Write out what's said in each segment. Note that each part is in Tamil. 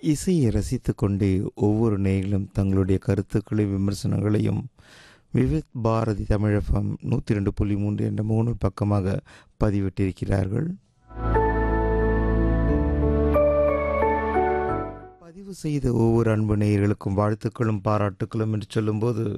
இசையை ரசித்துக்கொண்டே ஒவ்வொரு நேயர்களும் தங்களுடைய கருத்துக்களையும் விமர்சனங்களையும் விவித் பாரதி தமிழகம் நூற்றி ரெண்டு புள்ளி மூன்று என்ற மூணு பக்கமாக பதிவிட்டிருக்கிறார்கள் பதிவு செய்த ஒவ்வொரு அன்பு நேயர்களுக்கும் வாழ்த்துக்களும் பாராட்டுக்களும் என்று சொல்லும்போது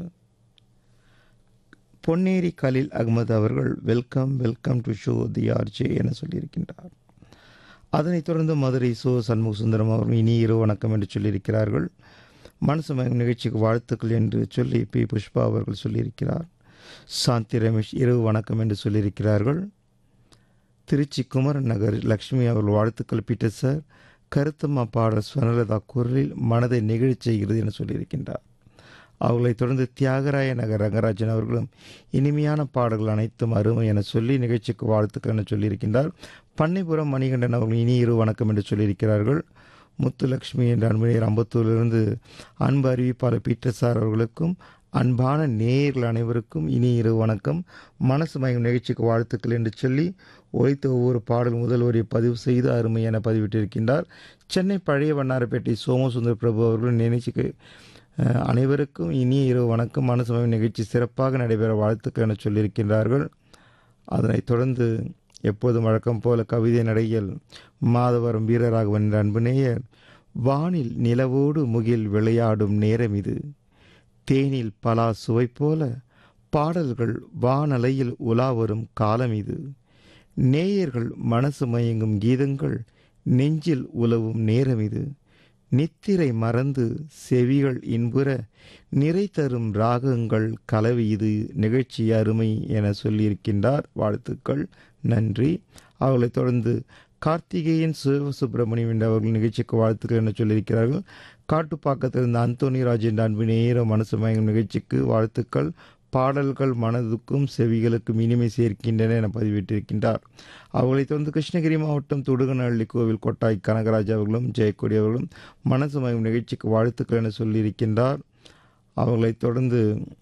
பொன்னேரி கலீல் அகமது அவர்கள் welcome welcome to show the RJ என சொல்லியிருக்கின்றார் அதனைத் தொடர்ந்து மதுரை சோ சண்முக சுந்தரம் அவர்கள் இனி இரவு வணக்கம் என்று சொல்லியிருக்கிறார்கள் மனசு மயம் நிகழ்ச்சிக்கு வாழ்த்துக்கள் என்று சொல்லி பி புஷ்பா அவர்கள் சொல்லியிருக்கிறார் சாந்தி ரமேஷ் இரவு வணக்கம் என்று சொல்லியிருக்கிறார்கள் திருச்சி குமரன் நகர் லக்ஷ்மி அவர்கள் வாழ்த்துக்கள் பீட்டர் சார் கருத்தம்மா பாடல் ஸ்வனலதா குரலில் மனதை நெகிழச் செய்கிறது என சொல்லியிருக்கின்றார் அவர்களைத் தொடர்ந்து தியாகராய நகர் ரங்கராஜன் அவர்களும் இனிமையான பாடல்கள் அனைத்தும் அருமை என சொல்லி நிகழ்ச்சிக்கு வாழ்த்துக்கள் என சொல்லியிருக்கின்றார் பண்ணைபுரம் மணிகண்டன் அவர்கள் இனி இரு வணக்கம் என்று சொல்லியிருக்கிறார்கள் முத்துலட்சுமி என்ற அன்புநேயர் அம்பத்தூரிலிருந்து அன்பு அறிவிப்பாளர் பீட்டர் சார் அவர்களுக்கும் அன்பான நேயர்கள் அனைவருக்கும் இனி இரு வணக்கம் மனசு மயம் நிகழ்ச்சிக்கு வாழ்த்துக்கள் என்று சொல்லி ஒழித்த ஒவ்வொரு பாடல் முதல் ஒரு பதிவு செய்து அருமை என பதிவிட்டிருக்கின்றார் சென்னை பழைய வண்ணாரப்பேட்டை சோமசுந்தர் பிரபு அவர்கள் நிகழ்ச்சிக்கு அஹ், அனைவருக்கும் இனிய இரவு வணக்கம் மனசு மயம் நிகழ்ச்சி சிறப்பாக நடைபெற வாழ்த்துக்கள் என சொல்லியிருக்கின்றார்கள் அதனைத் தொடர்ந்து எப்போதும் வழக்கம் போல கவிதை நடையில் மாதவரம் வீரராகவன் என்ற அன்பு நேயர் வானில் நிலவோடு முகில் விளையாடும் நேரம் இது தேனில் பலா சுவை போல பாடல்கள் வானலையில் உலா வரும் காலம் இது நேயர்கள் மனசு மயங்கும் கீதங்கள் நெஞ்சில் உலவும் நேரம் இது நித்திரை மறந்து செவிகள் இன்புற நிறை தரும் ராகங்கள் கலவி இது நிகழ்ச்சி அருமை என சொல்லியிருக்கின்றார் வாழ்த்துக்கள் நன்றி அவர்களைத் தொடர்ந்து கார்த்திகேயன் சிவசுப்பிரமணியம் என்ற அவர்கள் நிகழ்ச்சிக்கு வாழ்த்துக்கள் என சொல்லியிருக்கிறார்கள் காட்டுப்பாக்கத்திலிருந்து அந்தோனி ராஜ் என்ற அன்பு நேர மனசு மயங்கும் நிகழ்ச்சிக்கு வாழ்த்துக்கள் பாடல்கள் மனதுக்கும் செவிகளுக்கும் இனிமை சேர்க்கின்றன என பதிவிட்டிருக்கின்றார் அவர்களைத் தொடர்ந்து கிருஷ்ணகிரி மாவட்டம் துடுகநள்ளி கோவில் கொட்டாய் கனகராஜ் அவர்களும் ஜெயக்கொடி அவர்களும் மனசு மயம் நிகழ்ச்சிக்கு வாழ்த்துக்கள் என சொல்லியிருக்கின்றார் அவர்களைத் தொடர்ந்து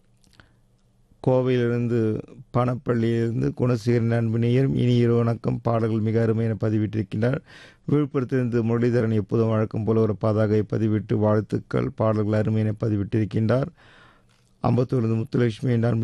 கோவையிலிருந்து பணப்பள்ளியிலிருந்து குணசேகரன் அன்பு நேயரும் இனி இரு வணக்கம் பாடல்கள் மிக அருமை என பதிவிட்டிருக்கின்றார் விழுப்புரத்திலிருந்து முரளிதரன் எப்போதும் வழக்கம் போல ஒரு பதாகை பதிவிட்டு வாழ்த்துக்கள் பாடல்கள் அருமை என பதிவிட்டிருக்கின்றார் அம்பத்தூரிலிருந்து முத்துலட்சுமி என்ற அன்பு